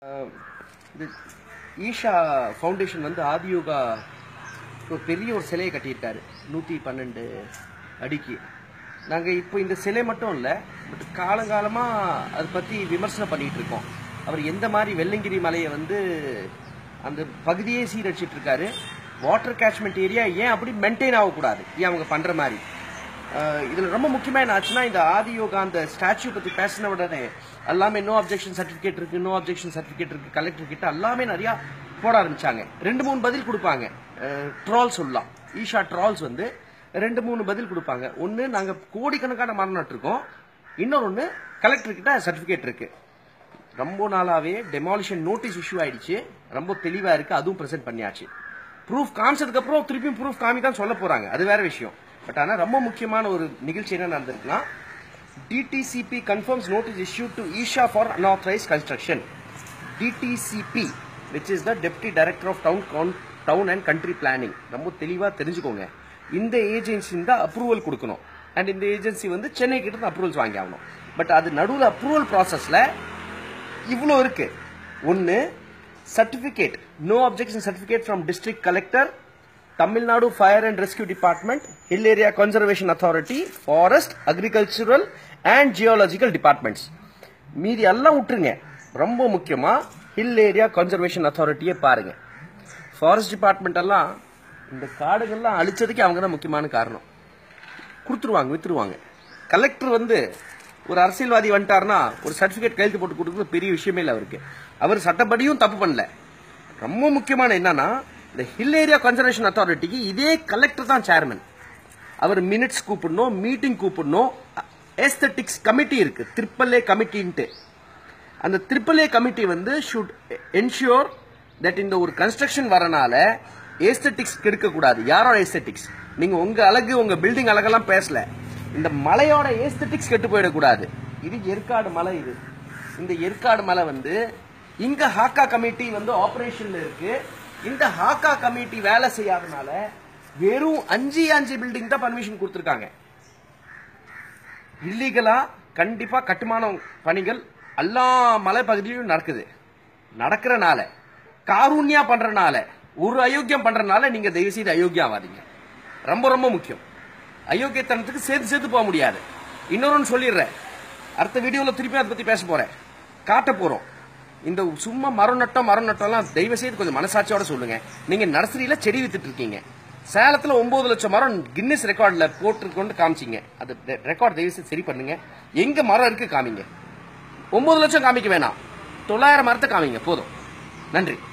இது ஈஷா ஃபவுண்டேஷன் வந்து ஆதியோகா ஒரு பெரிய ஒரு சிலையை கட்டியிருக்காரு நூற்றி பன்னெண்டு அடிக்கு நாங்கள் இப்போ இந்த சிலை மட்டும் இல்லை பட் காலங்காலமாக அதை பற்றி விமர்சனம் பண்ணிகிட்டு இருக்கோம் அவர் எந்த மாதிரி வெள்ளங்கிரி மலையை வந்து அந்த பகுதியே சீரழிச்சிட்டு இருக்காரு வாட்டர் கேட்ச்மெண்ட் ஏரியா ஏன் அப்படி மெயின்டைன் ஆகக்கூடாது ஏன் அவங்க பண்ணுற மாதிரி அஹ் இதுல ரொம்ப முக்கியமா என்ன ஆச்சுன்னா இந்த ஆதி யோகா அந்த ஸ்டாச்சு பத்தி பேசின உடனே எல்லாமே நோ அப்ஜெக்ஷன் சர்டிபிகேட் இருக்கு நோ அப்ஜெக்ஷன் சர்டிபிகேட் இருக்கு கலெக்டர் கிட்ட எல்லாமே நிறைய போட ஆரம்பிச்சாங்க ரெண்டு மூணு பதில் கொடுப்பாங்க ட்ரால் சொல்லலாம் ஈஷா ட்ரால்ஸ் வந்து ரெண்டு மூணு பதில் கொடுப்பாங்க ஒன்னு நாங்க கோடிக்கணக்கான மரம் நட்டிருக்கோம் இன்னொரு ஒன்று கலெக்டர் கிட்ட சர்டிபிகேட் இருக்கு ரொம்ப நாளாவே டெமாலிஷன் நோட்டீஸ் இஷ்யூ ஆயிடுச்சு ரொம்ப தெளிவா இருக்கு அதுவும் பிரசென்ட் பண்ணியாச்சு ப்ரூஃப் காமிச்சதுக்கு அப்புறம் திருப்பியும் ப்ரூஃப் காமி தான் சொல்ல போறாங்க அது வேற விஷயம் பட் ஆனா ரொம்ப முக்கியமான ஒரு நிகழ்ச்சி என்ன நடந்திருக்குன்னா DTCP confirms notice issue to Isha for unauthorised construction DTCP which is the deputy director of town town and country planning ரொம்ப தெளிவா தெரிஞ்சுக்கோங்க இந்த ஏஜென்சி தான் அப்ரூவல் கொடுக்கணும் அண்ட் இந்த ஏஜென்சி வந்து சென்னை கிட்ட இருந்து அப்ரூவல்ஸ் வாங்கி ஆகணும் பட் அது நடுவில் அப்ரூவல் ப்ராசஸ்ல இவ்வளோ இருக்கு ஒன்று certificate no objection certificate from district collector Tamil Nadu fire and rescue department hill area conservation authority forest agricultural and geological departments மீதி எல்லாம் விட்டுருங்க ரொம்ப முக்கியமா ஹில் ஏரியா கன்சர்வேஷன் அத்தாரிட்டியே பாருங்க ஃபாரஸ்ட் டிபார்ட்மெண்ட் எல்லாம் இந்த காடுகள்லாம் அழிச்சதுக்கு அவங்க தான் முக்கியமான காரணம் கொடுத்துருவாங்க வித்துருவாங்க கலெக்டர் வந்து ஒரு அரசியல்வாதி வந்துட்டாருன்னா ஒரு சர்டிபிகேட் கையெழுத்து போட்டு கொடுக்குறது பெரிய விஷயமே இல்லை அவருக்கு அவர் சட்டப்படியும் தப்பு பண்ணல ரொம்ப முக்கியமான என்னன்னா இந்த ஹில் ஏரியா கன்சர்வேஷன் அத்தாரிட்டிக்கு இதே கலெக்டர் தான் சேர்மன் அவர் மினிட்ஸ் கூப்பிடணும் மீட்டிங் கூப்பிடணும் ஏஸ்தட்டிக்ஸ் கமிட்டி இருக்கு ட்ரிபிள் ஏ கமிட்டின்ட்டு அந்த ட்ரிபிள் ஏ கமிட்டி வந்து ஷுட் என்ஷூர் தட் இந்த ஒரு கன்ஸ்ட்ரக்ஷன் வரனால ஏஸ்தட்டிக்ஸ் கெடுக்கக்கூடாது யாரோட ஏஸ்தட்டிக்ஸ் நீங்க உங்க அழகு உங்க பில்டிங் அழகெல்லாம் பேசல இந்த மலையோட ஏஸ்தட்டிக்ஸ் கெட்டு போயிடக்கூடாது இது ஏற்காடு மலை இது இந்த ஏற்காடு மலை வந்து இங்க ஹாக்கா கமிட்டி வந்து ஆபரேஷன்ல இருக்கு இந்த ஹாக்கா கமிட்டி வேலை செய்யாதனால வெறும் அஞ்சு அஞ்சு பில்டிங் தான் பர்மிஷன் கொடுத்துருக்காங்க இல்லீகலா கண்டிப்பா கட்டுமான பணிகள் எல்லா மலைப்பகுதியிலும் நடக்குது நடக்கிறனால காரூண்யா பண்றனால ஒரு அயோக்கியம் பண்றனால நீங்க தயவு செய்து அயோக்கியம் ஆகாதீங்க ரொம்ப ரொம்ப முக்கியம் அயோக்கியத்தனத்துக்கு சேர்த்து சேர்த்து போக முடியாது இன்னொரு சொல்லிடுறேன் அடுத்த வீடியோல திருப்பி அதை பத்தி பேச போறேன் காட்ட போறோம் இந்த சும்மா மரம் நட்டம் மரம் நட்டம்லாம் தயவு செய்து கொஞ்சம் மனசாட்சியோட சொல்லுங்க நீங்க நர்சரியில செடி வித்துட்டு இருக்கீங்க சேலத்துல ஒன்பது லட்சம் மரம் கின்னஸ் ரெக்கார்ட்ல போட்டுருக்கொண்டு காமிச்சிங்க அது ரெக்கார்ட் தயவு செய்து சரி பண்ணுங்க எங்க மரம் இருக்கு காமிங்க ஒன்பது லட்சம் காமிக்க வேணாம் தொள்ளாயிரம் மரத்தை காமிங்க போதும் நன்றி